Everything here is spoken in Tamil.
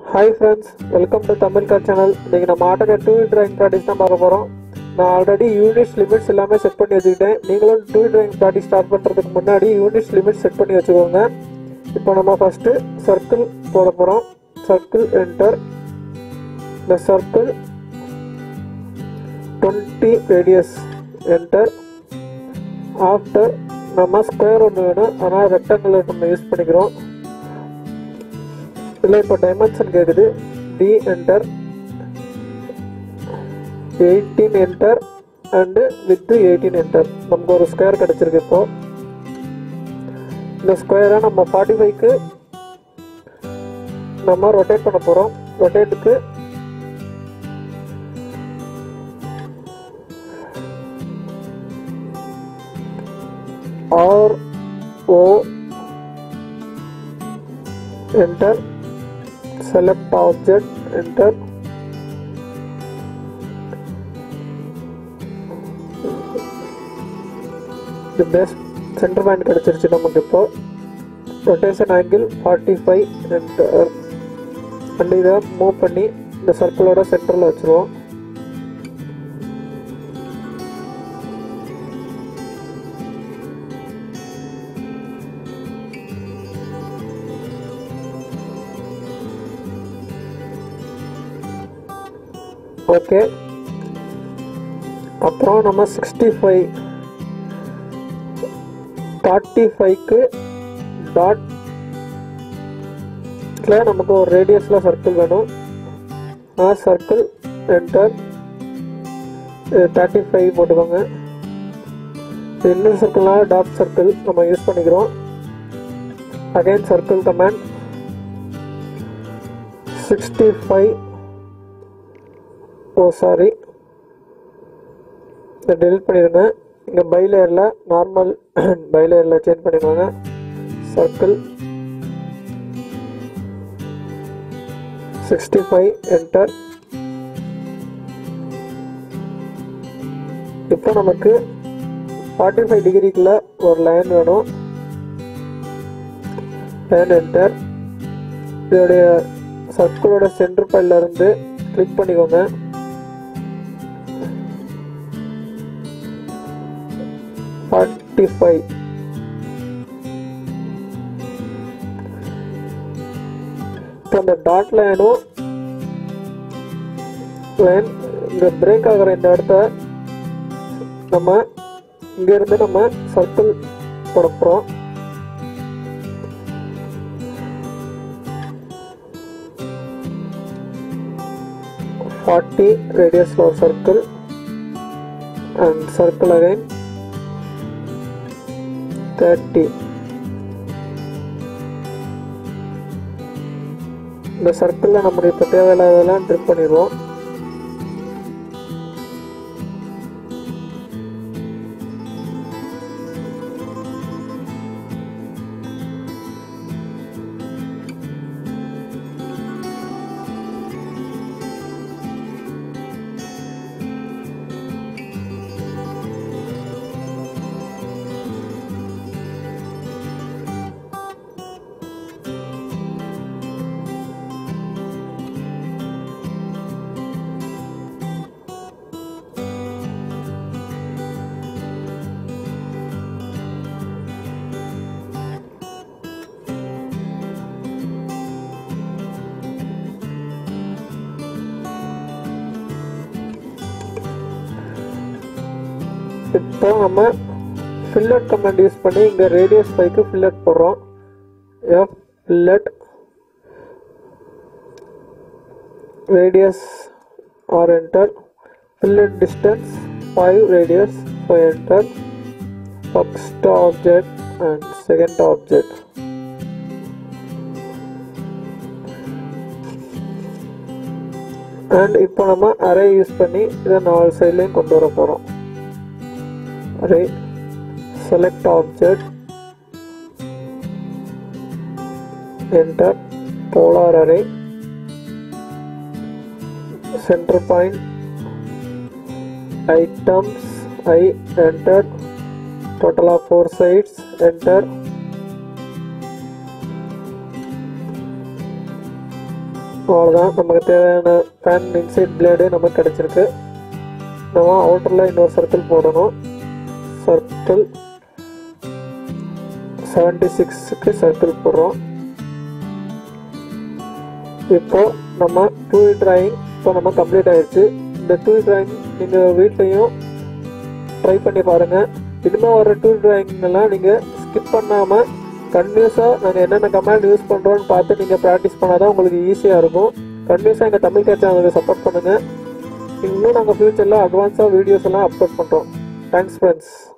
hi friends welcome to Tamil car channel இன்றைக்கி நம்ம ஆட்டோட டூ டிராயிங் ப்ராக்டிஸ் தான் பார்க்க போகிறோம் நான் ஆல்ரெடி யூனிட்ஸ் லிமிட்ஸ் எல்லாமே செட் பண்ணி வச்சுக்கிட்டேன் நீங்களும் டூ டிராயிங் ப்ராக்டிஸ் ஸ்டார்ட் பண்ணுறதுக்கு முன்னாடி யூனிட்ஸ் லிமிட் செட் பண்ணி வச்சுக்கோங்க இப்போ நம்ம ஃபஸ்ட்டு சர்க்கிள் போட போகிறோம் சர்க்கிள் என்டர் இந்த circle twenty radius enter after நம்ம ஸ்கொயர் ஒன்று வேணும் ஆனால் ரெக்டாங்குலர் நம்ம யூஸ் பண்ணிக்கிறோம் இதில் இப்போ டைமென்ஷன் கேட்குது D enter eighteen enter and with eighteen enter நமக்கு ஒரு ஸ்கொயர் கிடச்சிருக்கு இப்போ இந்த ஸ்கொயரை நம்ம ஃபார்ட்டி ஃபைவ்க்கு நம்ம ரொட்டேட் பண்ண போகிறோம் ரொட்டேட்டுக்கு R O enter select object enter the best center point கிடைச்சிருச்சு நமக்கு இப்போ rotation angle forty five enter and இதை மூவ் பண்ணி இந்த சர்க்கிளோட சென்டரில் வச்சுருவோம் ஓகே அப்புறம் நம்ம சிக்ஸ்டி ஃபைவ் ஃபார்ட்டி ஃபைவ்க்கு டாட் நமக்கு ஒரு ரேடியஸில் சர்க்கிள் வேணும் ஆ சர்க்கிள் என்டர் தேர்ட்டி ஃபைவ் போட்டுக்கோங்க இன்னொரு சர்க்கிள்னால் டாட் சர்க்கிள் நம்ம யூஸ் பண்ணிக்கிறோம் again circle command sixty five oh sorry இதை டெலிட் பண்ணிடுங்க இங்கே பை லேயரில் நார்மல் பை லேயரில் சேஞ்ச் பண்ணிக்கோங்க சர்க்கிள் சிக்ஸ்டி ஃபைவ் என்டர் இப்போ நமக்கு ஃபார்ட்டி ஃபைவ் டிகிரிக்குள்ள ஒரு லைன் வேணும் லைன் என்டர் இதோடைய சர்க்கிளோட சென்டர் பாயிண்ட்ல இருந்து கிளிக் பண்ணிக்கோங்க ஃபார்ட்டி ஃபைவ் இப்போ அந்த டாட் லைனும் லைன் இந்த பிரேக் ஆகிற இந்த இடத்த நம்ம இங்கேருந்து நம்ம சர்க்கிள் போட போகிறோம் ஃபார்ட்டி ரேடியஸில் ஒரு circle and circle again thirty இந்த சர்க்கிளில் நம்மளுக்கு இப்போ தேவையில்லாததெல்லாம் ட்ரிப் பண்ணிடுவோம் இப்போ நம்ம ஃபில்லட் கமெண்ட் யூஸ் பண்ணி இங்கே ரேடியஸ் ஃபைவ்க்கு ஃபில்லட் போடுறோம் F fillet radius R enter fillet distance five radius five enter first object and second object and இப்போ நம்ம அரே யூஸ் பண்ணி இதை நாலு சைட்லேயும் கொண்டு வர போகிறோம் array select object enter polar array center point items i enter total of four sides enter அவ்வளோதான் நமக்கு தேவையான ஃபேன் இன்சைட் பிளேடு நமக்கு கிடச்சிருக்கு நம்ம அவுட்டரில் இன்னொரு சர்க்கிள் போடணும் சர்க்கிள் செவன்டி சிக்ஸுக்கு சர்க்கிள் போடுறோம் இப்போ நம்ம டூ டிராயிங் இப்போ நம்ம கம்ப்ளீட் ஆயிடுச்சு இந்த டூ டிராயிங் நீங்கள் வீட்லேயும் ட்ரை பண்ணி பாருங்கள் இனிமேல் வர டூ டிராயிங்லாம் நீங்கள் ஸ்கிப் பண்ணாமல் கண்டினியூஸாக நாங்கள் என்னென்ன கமாண்ட் யூஸ் பண்ணுறோன்னு பார்த்து நீங்கள் ப்ராக்டிஸ் பண்ணால் தான் உங்களுக்கு ஈஸியாக இருக்கும் கண்டினியூஸாக எங்கள் தமிழ் கேர் சேனலுக்கு சப்போர்ட் பண்ணுங்கள் இன்னும் நாங்கள் ஃப்யூச்சரில் அட்வான்ஸாக வீடியோஸ் எல்லாம் அப்லோட் பண்ணுறோம் தேங்க்ஸ் ஃப்ரெண்ட்ஸ்